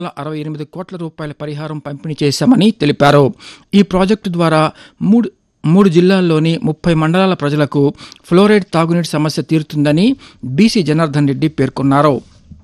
అరవై ఎనిమిది కోట్ల రూపాయల పరిహారం పంపిణీ చేశామని తెలిపారు ఈ ప్రాజెక్టు ద్వారా మూడు మూడు జిల్లాల్లోని ముప్పై మండలాల ప్రజలకు ఫ్లోరైడ్ తాగునీటి సమస్య తీరుతుందని బీసీ జనార్దన్ రెడ్డి పేర్కొన్నారు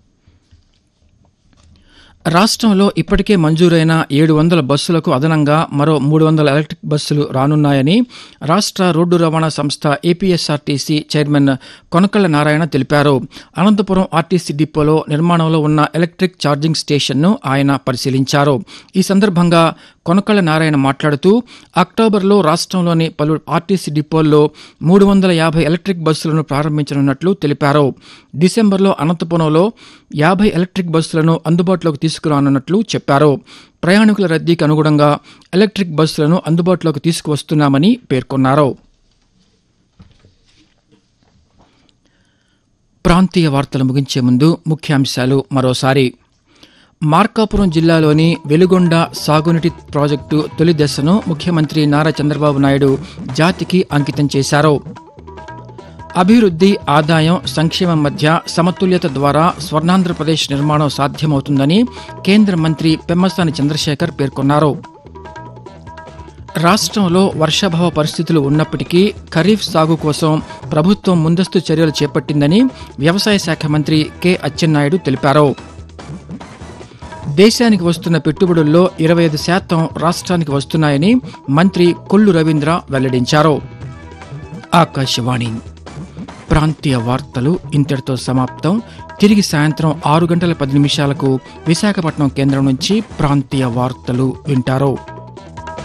రాష్ట్రంలో ఇప్పటికే మంజూరైన ఏడు వందల బస్సులకు అదనంగా మరో మూడు వందల ఎలక్ట్రిక్ బస్సులు రానున్నాయని రాష్ట్ర రోడ్డు రవాణా సంస్థ ఏపీఎస్ఆర్టీసీ చైర్మన్ కొనకళ్ళ నారాయణ తెలిపారు అనంతపురం ఆర్టీసీ డిపోలో నిర్మాణంలో ఉన్న ఎలక్ట్రిక్ ఛార్జింగ్ స్టేషన్ను ఆయన పరిశీలించారు ఈ సందర్భంగా కొనకళ్ళ నారాయణ మాట్లాడుతూ అక్టోబర్లో రాష్ట్రంలోని పలు ఆర్టీసీ డిపోల్లో మూడు వందల యాభై ఎలక్ట్రిక్ బస్సులను ప్రారంభించనున్నట్లు తెలిపారు డిసెంబర్లో అనంతపురంలో యాభై ఎలక్ట్రిక్ బస్సులను అందుబాటులోకి తీసుకురానున్నట్లు చెప్పారు ప్రయాణికుల రద్దీకి అనుగుణంగా ఎలక్ట్రిక్ బస్సులను అందుబాటులోకి తీసుకువస్తున్నామని పేర్కొన్నారు ప్రాంతీయ వార్తలు ముగించే ముందు ముఖ్యాంశాలు మరోసారి మార్కాపురం జిల్లాలోని వెలుగొండ సాగునీటి ప్రాజెక్టు తొలి దశను ముఖ్యమంత్రి నారా చంద్రబాబు నాయుడు జాతికి అంకితం చేశారు అభివృద్ధి ఆదాయం సంక్షేమం మధ్య సమతుల్యత ద్వారా స్వర్ణాంధ్రప్రదేశ్ నిర్మాణం సాధ్యమవుతుందని కేంద్ర మంత్రి పెమ్మసాని చంద్రశేఖర్ పేర్కొన్నారు రాష్ట్రంలో వర్షాభావ పరిస్థితులు ఉన్నప్పటికీ ఖరీఫ్ సాగు కోసం ప్రభుత్వం ముందస్తు చర్యలు చేపట్టిందని వ్యవసాయ శాఖ మంత్రి కె అచ్చెన్నాయుడు తెలిపారు దేశానికి వస్తున్న పెట్టుబడుల్లో ఇరవై ఐదు శాతం రాష్ట్రానికి వస్తున్నాయని మంత్రి కొల్లు రవీంద్ర వెల్లడించారు ఆకాశవాణి ప్రాంతీయ వార్తలు ఇంతటితో సమాప్తం తిరిగి సాయంత్రం ఆరు గంటల పది నిమిషాలకు విశాఖపట్నం కేంద్రం నుంచి ప్రాంతీయ వార్తలు వింటారు